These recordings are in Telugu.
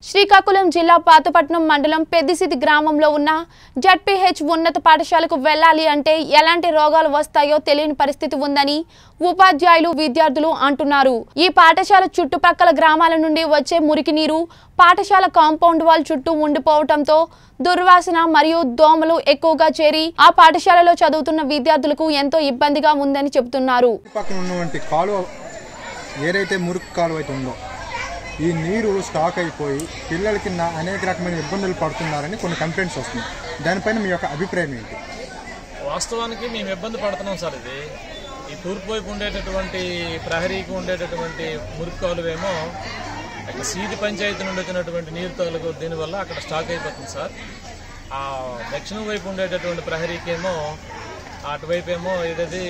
శ్రీకాకుళం జిల్లా పాతపట్నం మండలం పెద్దిసిది గ్రామంలో ఉన్న జడ్పీహెచ్ ఉన్నత పాఠశాలకు వెళ్ళాలి అంటే ఎలాంటి రోగాలు వస్తాయో తెలియని పరిస్థితి ఉందని ఉపాధ్యాయులు విద్యార్థులు అంటున్నారు ఈ పాఠశాల చుట్టుపక్కల గ్రామాల నుండి వచ్చే మురికి నీరు పాఠశాల కాంపౌండ్ వాల్ చుట్టూ ఉండిపోవటంతో దుర్వాసన మరియు దోమలు ఎక్కువగా చేరి ఆ పాఠశాలలో చదువుతున్న విద్యార్థులకు ఎంతో ఇబ్బందిగా ఉందని చెబుతున్నారు పక్కన ఉన్నటువంటి కాలువ ఏదైతే మురికి కాలువ అయితే ఉందో ఈ నీరు స్టాక్ అయిపోయి పిల్లలకి నా అనేక రకమైన ఇబ్బందులు పడుతున్నారని కొన్ని కంప్లైంట్స్ వస్తున్నాయి దానిపైన మీ యొక్క అభిప్రాయం ఏంటి వాస్తవానికి మేము ఇబ్బంది పడుతున్నాం సార్ ఇది ఈ తూర్పు వైపు ఉండేటటువంటి ప్రహరీకి ఉండేటటువంటి మురికి కాలువేమో అక్కడ సీది పంచాయతీ నుండి వచ్చినటువంటి నీరు తగులుకు దీనివల్ల అక్కడ స్టాక్ అయిపోతుంది సార్ ఆ దక్షిణం వైపు ఉండేటటువంటి ప్రహరీకేమో అటువైపు ఏమో ఏదది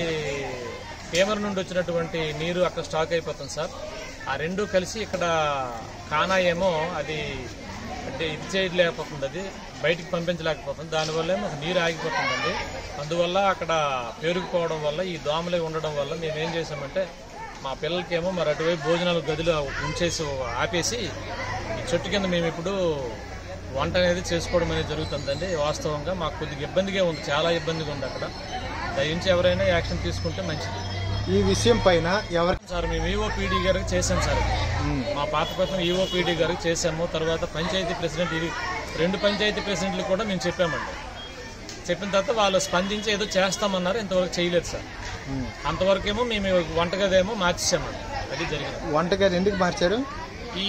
పేమర్ నుండి వచ్చినటువంటి నీరు అక్కడ స్టాక్ అయిపోతుంది సార్ ఆ రెండు కలిసి ఇక్కడ కానా ఏమో అది అంటే ఇది చేయలేకపోతుంది అది బయటికి పంపించలేకపోతుంది దానివల్ల ఏమో నీరు ఆగిపోతుందండి అందువల్ల అక్కడ పేరుకుపోవడం వల్ల ఈ దోమలే ఉండడం వల్ల మేము ఏం చేసామంటే మా పిల్లలకేమో మరి అటువైపు భోజనాలు గదిలో ఉంచేసి ఆపేసి ఈ చెట్టు కింద మేము ఇప్పుడు వంట అనేది చేసుకోవడం అనేది జరుగుతుందండి వాస్తవంగా మాకు కొద్దిగా ఇబ్బందిగా ఉంది చాలా ఇబ్బందిగా ఉంది అక్కడ దయించి ఎవరైనా యాక్షన్ తీసుకుంటే మంచిది ఈ విషయం పైన ఎవరి సార్ మేము ఈఓపీడీ గారికి చేసాం సార్ ఇది. మా పాతపట్నం ఈఓపీడీ గారికి చేసాము తర్వాత పంచాయతీ ప్రెసిడెంట్ ఇది రెండు పంచాయతీ ప్రెసిడెంట్లు కూడా మేము చెప్పామండి చెప్పిన తర్వాత వాళ్ళు స్పందించి ఏదో చేస్తామన్నారు ఇంతవరకు చేయలేదు సార్ అంతవరకేమో మేము వంటగది ఏమో మార్చేసామండి అది జరిగింది వంటగది ఎందుకు మార్చారు ఈ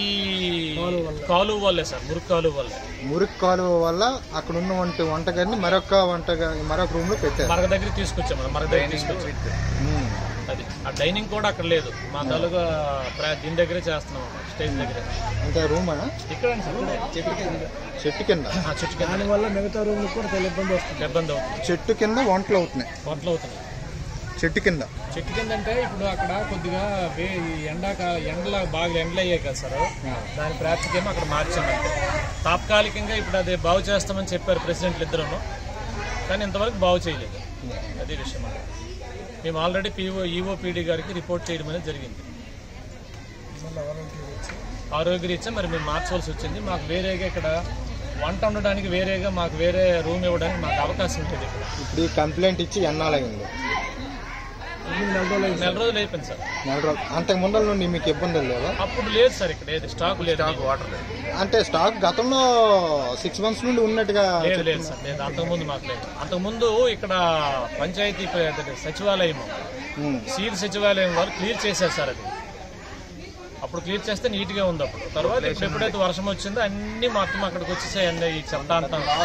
కాలువ వల్లే సార్ మురుగు కాలువ వల్లే మురికి కాలువ వల్ల అక్కడ ఉన్నటువంటి వంటగదిని మరొక వంటగది మరొక రూమ్ లో పెట్టారు మరగ దగ్గర తీసుకొచ్చాము మరగ దగ్గర తీసుకొచ్చి ఉమ్. అది ఆ డైనింగ్ కూడా అక్కడ లేదు మా తాలూకా ప్ర- దీని దగ్గరే చేస్తున్నాం స్టేజ్ దగ్గరే అంటే రూమా ఇక్కడ చెట్టు కింద చెట్టు కింద ఆ చెట్టు కింద దానివల్ల మిగతా రూమ్ కూడా చాలా ఇబ్బంది వస్తుంది ఇబ్బంది అవుతుంది చెట్టు కింద వంటలు అవుతున్నాయి వంటలు అవుతున్నాయి చెట్టు కింద చెట్టు కింద అంటే ఇప్పుడు అక్కడ కొద్దిగా వే ఈ ఎండాక ఎండల బాగా ఎండలు అయ్యాయి కదా సార్ దాని ప్రాప్తికేమో అక్కడ మార్చామంటే తాత్కాలికంగా ఇప్పుడు అది బాగు చేస్తామని చెప్పారు ప్రెసిడెంట్లు ఇద్దరును కానీ ఇంతవరకు బాగు చేయలేదు అదే విషయం మేము ఆల్రెడీ పీఓ ఈఓపీడీ గారికి రిపోర్ట్ చేయడం అనేది జరిగింది ఆరోగ్యరీత్యా మరి మేము మార్చవలసి వచ్చింది మాకు వేరేగా ఇక్కడ వంట ఉండడానికి వేరేగా మాకు వేరే రూమ్ ఇవ్వడానికి మాకు అవకాశం ఉంటుంది ఇక్కడ ఇప్పుడు ఈ కంప్లైంట్ ఇచ్చి ఎన్నాలైంది నెల రోజులు అయిపోయింది సార్ నెల రోజులు అంతకు ముందర నుండి మీకు ఇబ్బందులు లేవా అప్పుడు లేదు సార్ ఇక్కడ ఏది స్టాక్ లేదు వాటర్ అంటే స్టాక్ గతంలో సిక్స్ మంత్స్ నుండి ఉన్నట్టుగా లేదు లేదు సార్ లేదు అంతకుముందు మాకు లేదు అంతకుముందు ఇక్కడ పంచాయతీ ప్ర- అదే సచివాలయం ఉమ్. సీడ్ సచివాలయం వాళ్ళు క్లియర్ చేశారు సార్ అది అప్పుడు క్లియర్ చేస్తే నీట్గా ఉంది అప్పుడు తర్వాత ఇప్పుడు ఎప్పుడైతే వర్షం వచ్చిందో అన్ని మొత్తం అక్కడికి వచ్చేసాయి అన్ని ఈ చెత్త అంతా